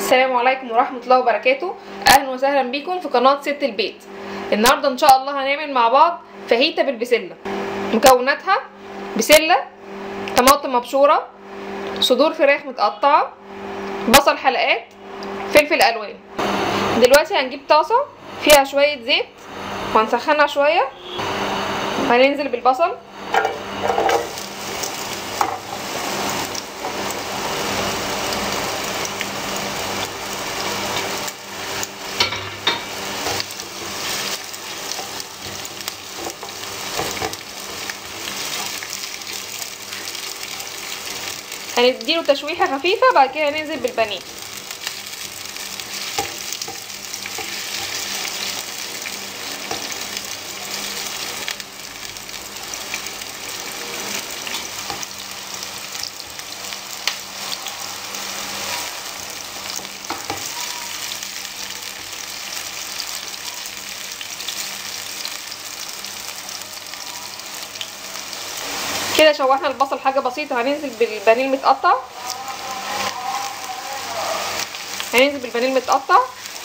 السلام عليكم ورحمة الله وبركاته أهلا وسهلا بكم في قناة ست البيت النهاردة إن شاء الله هنعمل مع بعض فاهيتا بالبسلة مكوناتها بسلة طماطم مبشورة صدور فراخ متقطعة بصل حلقات فلفل ألوان دلوقتي هنجيب طاسة فيها شوية زيت وهنسخنها شوية وهننزل بالبصل هنديله تشويحه خفيفه بعد كده هننزل بالبانيه كده شوحنا البصل حاجه بسيطه هننزل بالبانيه المتقطع هننزل بالبانيه المتقطع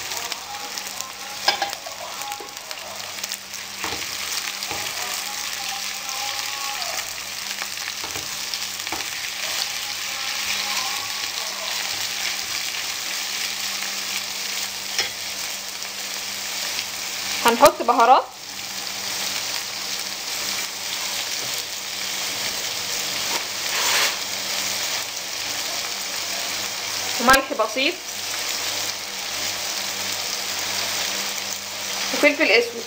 هنحط بهارات وملح بسيط وفلفل اسود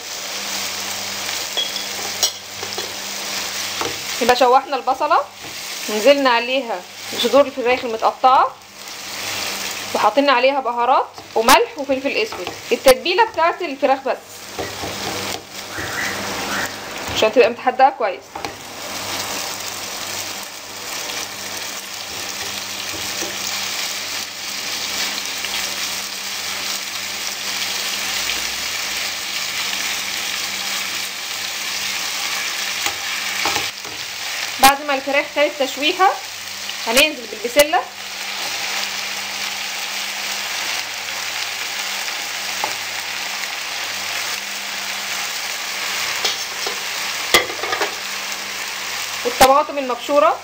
يبقى شوحنا البصلة نزلنا عليها صدور الفراخ المتقطعة وحطينا عليها بهارات وملح وفلفل اسود التتبيلة بتاعت الفراخ بس عشان تبقى متحدقة كويس بعد ما الفراخ خدت تشويحة هننزل بالبسلة والطماطم المبشورة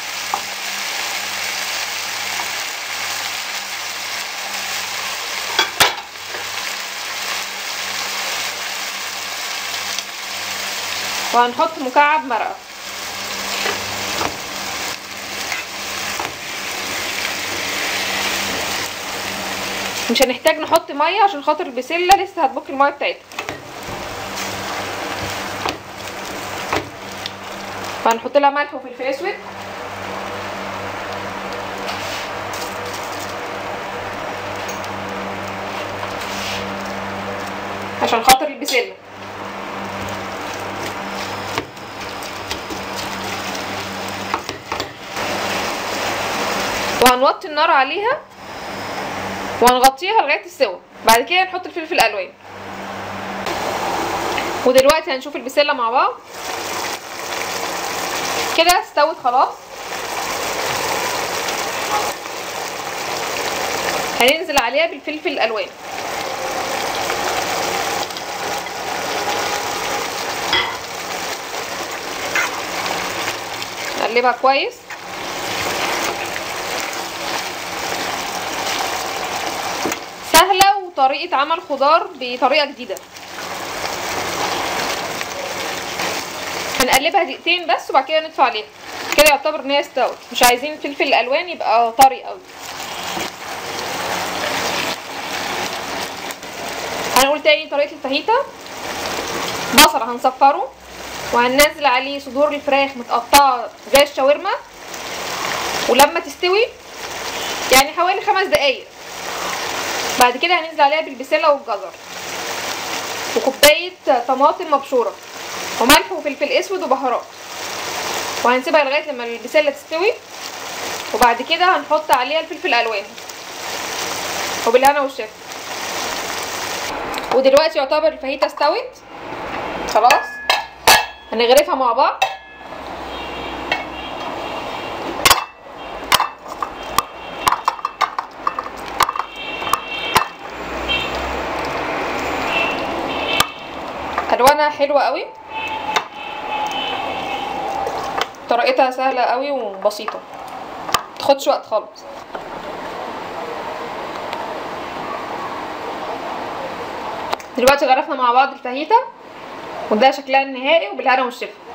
وهنحط مكعب مرقه مش هنحتاج نحط ميه عشان خاطر البسله لسه هتبك الميه بتاعتها فهنحط لها ملح وفلفل اسود عشان خاطر البسله وهنوطي النار عليها وهنغطيها لغايه السوا بعد كده نحط الفلفل الالوان ودلوقتي هنشوف البسله مع بعض كده استوت خلاص هننزل عليها بالفلفل الالوان نقلبها كويس سهلة وطريقة عمل خضار بطريقة جديدة هنقلبها دقيقتين بس وبعد كده ندفع عليها كده يعتبر ان هي استوت مش عايزين فلفل الالوان يبقى طري قوي هنقول تاني طريقة الفاهيتا بصل هنصفره وهننزل عليه صدور الفراخ متقطعة زي الشاورما ولما تستوي يعني حوالي خمس دقايق بعد كده هننزل عليها بالبسله والجزر وكوبايه طماطم مبشوره وملح وفلفل اسود وبهارات وهنسيبها لغايه لما البسله تستوي وبعد كده هنحط عليها الفلفل الالوان وبالهنا والشفا ودلوقتي يعتبر الفاهيتا استوت خلاص هنغرفها مع بعض الوانها حلوه قوي طريقتها سهله قوي وبسيطه تاخدش وقت خالص دلوقتي غرفنا مع بعض الفاهيتا وده شكلها النهائي وبالهنا والشفا